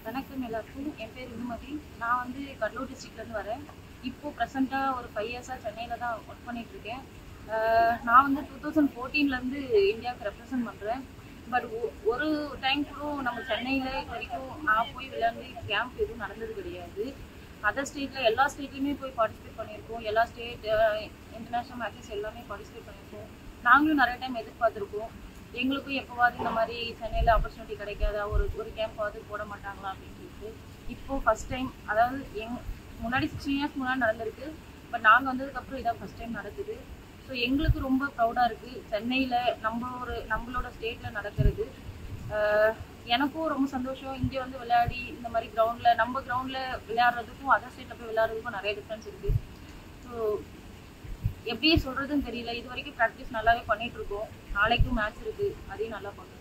வணக்கம் எல்லாருக்கும் என் பேர் இந்துமதி நான் வந்து கடலூர் டிஸ்ட்ரிக்ட்லேருந்து வரேன் இப்போ ப்ரெசெண்டாக ஒரு ஃபைவ் இயர்ஸாக சென்னையில் தான் ஒர்க் பண்ணிட்டு இருக்கேன் அஹ் நான் வந்து டூ தௌசண்ட் ஃபோர்டீன்லேருந்து இந்தியாவுக்கு ரெப்ரசன்ட் பண்ணுறேன் பட் ஒரு டைம் கூட நம்ம சென்னையில் இது வரைக்கும் நான் போய் விளையாண்டு கேம்ப் எதுவும் நடந்தது கிடையாது அதர் ஸ்டேட்டில் எல்லா ஸ்டேட்லையுமே போய் பார்ட்டிசிபேட் பண்ணியிருக்கோம் எல்லா ஸ்டேட் இன்டர்நேஷ்னல் மேட்சஸ் எல்லாமே பார்ட்டிசிபேட் பண்ணியிருக்கோம் நாங்களும் நிறைய டைம் எதிர்பார்த்துருக்கோம் எங்களுக்கும் எப்போவாது இந்த மாதிரி சென்னையில் ஆப்பர்ச்சுனிட்டி கிடைக்காதா ஒரு ஒரு கேம்பாவது போட மாட்டாங்களா அப்படின்னு சொல்லிட்டு இப்போ ஃபர்ஸ்ட் டைம் அதாவது எங் முன்னாடி சிக்ஸ்டீன் இயர்ஸ் முன்னாடி நடந்திருக்கு பட் நாங்கள் வந்ததுக்கப்புறம் இதான் ஃபர்ஸ்ட் டைம் நடக்குது ஸோ எங்களுக்கு ரொம்ப ப்ரௌடாக இருக்குது சென்னையில் நம்ம ஒரு நம்மளோட ஸ்டேட்டில் நடக்கிறது ஆஹ் எனக்கும் ரொம்ப சந்தோஷம் இங்கே வந்து விளையாடி இந்த மாதிரி கிரவுண்டில் நம்ம கிரவுண்டில் விளையாடுறதுக்கும் அதர் ஸ்டேட்டில் போய் விளையாடுறதுக்கும் நிறைய டிஃப்ரென்ஸ் இருக்குது ஸோ எப்படி சொல்றதுன்னு தெரியல இது வரைக்கும் ப்ராக்டிஸ் நல்லாவே பண்ணிட்டு இருக்கோம் நாளைக்கும் மேட்ச் இருக்கு அதையும் நல்லா பண்ணுவோம்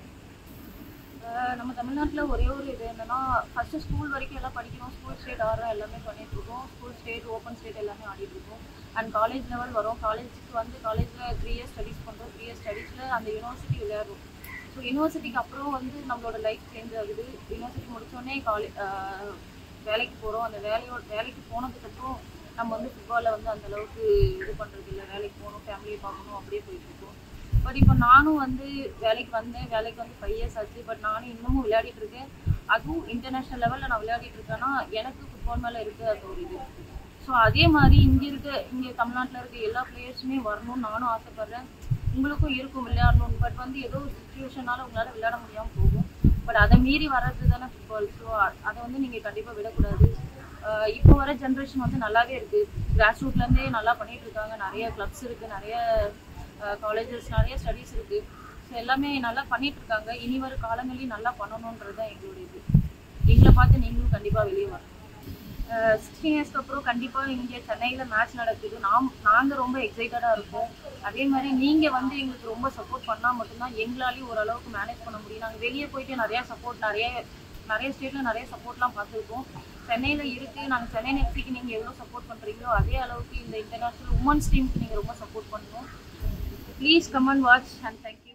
ஆஹ் நம்ம தமிழ்நாட்டில் ஒரே ஒரு இது என்னன்னா ஃபர்ஸ்ட் ஸ்கூல் வரைக்கும் எல்லாம் படிக்கிறோம் ஸ்கூல் ஸ்டேட் ஆடுறோம் எல்லாமே பண்ணிட்டு இருக்கோம் ஸ்கூல் ஸ்டேட் ஓப்பன் ஸ்டேட் எல்லாமே ஆடிட்டு இருக்கோம் அண்ட் காலேஜ் லெவல் வரும் காலேஜுக்கு வந்து காலேஜில் த்ரீ இயர்ஸ் ஸ்டடீஸ் பண்ணுறோம் த்ரீ இயர்ஸ் ஸ்டடீஸில் அந்த யூனிவர்சிட்டி விளையாடுறோம் ஸோ யூனிவர்சிட்டிக்கு அப்புறம் வந்து நம்மளோட லைஃப் சேஞ்ச் ஆகுது யூனிவர்சிட்டி முடிச்சோடனே காலேஜ் வேலைக்கு போகிறோம் அந்த வேலையோட வேலைக்கு போனதுக்கப்புறம் நம்ம வந்து ஃபுட்பாலில் வந்து அந்த அளவுக்கு இது பண்ணுறது இல்லை வேலைக்கு போகணும் ஃபேமிலியை பார்க்கணும் அப்படியே போயிட்டு இருக்கோம் பட் இப்போ நானும் வந்து வேலைக்கு வந்தேன் வேலைக்கு வந்து ஃபைவ் இயர்ஸ் ஆச்சு பட் நானும் இன்னமும் விளையாடிட்டு இருக்கேன் அதுவும் இன்டர்நேஷ்னல் லெவலில் நான் விளையாடிட்டு இருக்கேன்னா எனக்கு ஃபுட்பால் மேலே இருக்குது அது ஒரு இது ஸோ அதே மாதிரி இங்கே இருக்க இங்கே தமிழ்நாட்டில் இருக்க எல்லா பிளேயர்ஸுமே வரணும்னு நானும் ஆசைப்பட்றேன் உங்களுக்கும் இருக்கும் விளையாடணும் பட் வந்து ஏதோ ஒரு சுச்சுவேஷனால உங்களால் விளையாட முடியாமல் போகும் பட் அதை மீறி வர்றது தானே ஃபுட்பால் ஸோ அதை வந்து நீங்கள் கண்டிப்பாக விடக்கூடாது ஆஹ் இப்போ வர ஜென்ரேஷன் வந்து நல்லாவே இருக்கு கிராஸ் ரூட்லேருந்தே நல்லா பண்ணிட்டு இருக்காங்க நிறைய கிளப்ஸ் இருக்கு நிறைய காலேஜஸ் நிறைய ஸ்டடீஸ் இருக்கு ஸோ எல்லாமே நல்லா பண்ணிட்டு இருக்காங்க இனி வரும் காலங்களையும் நல்லா பண்ணணுன்றது தான் எங்களோட இது எங்களை பார்த்து நீங்களும் கண்டிப்பாக வெளியே வரணும் சிக்ஸ்டீன் இயர்ஸ்க்கு அப்புறம் கண்டிப்பாக இங்கே சென்னையில் மேட்ச் நடக்குது நாம் நாங்கள் ரொம்ப எக்ஸைட்டடாக இருக்கோம் அதே மாதிரி நீங்கள் வந்து எங்களுக்கு ரொம்ப சப்போர்ட் பண்ணால் மட்டும்தான் எங்களாலையும் ஓரளவுக்கு மேனேஜ் பண்ண முடியும் நாங்கள் வெளியே போயிட்டு நிறையா சப்போர்ட் நிறைய நிறைய ஸ்டேட்டில் நிறைய சப்போர்ட்லாம் பார்த்துருக்கோம் சென்னையில் இருக்குது நாங்கள் சென்னை நெக்ஸ்டிக்கு நீங்கள் எவ்வளோ சப்போர்ட் பண்ணுறீங்களோ அதே அளவுக்கு இந்த இன்டர்நேஷ்னல் உமன்ஸ் டீமுக்கு நீங்கள் ரொம்ப சப்போர்ட் பண்ணணும் please come and watch and thank you